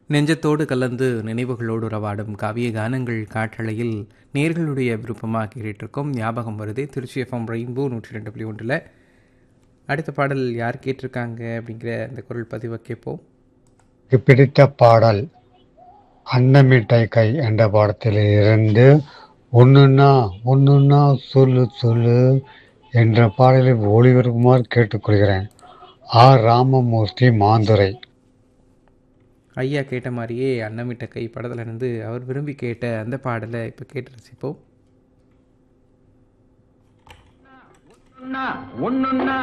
நெஞ்சத்தோடு கலந்து நினைவுகளோடு உறவாடும் காவிய கானங்கள் காற்றலையில் நேர்களுடைய விருப்பமாக கேட்டுருக்கோம் ஞாபகம் வருதே திருச்சி எஃப்எம் ரெயின்போ நூற்றி ரெண்டு புள்ளி ஒன்றில் அடுத்த பாடல் யார் கேட்டிருக்காங்க அப்படிங்கிற அந்த குரல் பதிவை கேட்போம் எனக்கு பிடித்த பாடல் அன்னமிட்டாய் கை என்ற பாடத்தில் இருந்து ஒன்றுன்னா ஒன்றுன்னா சொல்லு சொல்லு என்ற பாடலை ஒளிபரப்புமாறு கேட்டுக்கொள்கிறேன் ஆர் ராமமூர்த்தி மாந்துரை ஐயா கேட்ட மாதிரியே அன்னமிட்ட கை படத்தில் இருந்து அவர் விரும்பி கேட்ட அந்த பாடலை இப்போ கேட்டு ரசிப்போம் ஒன்னொன்னா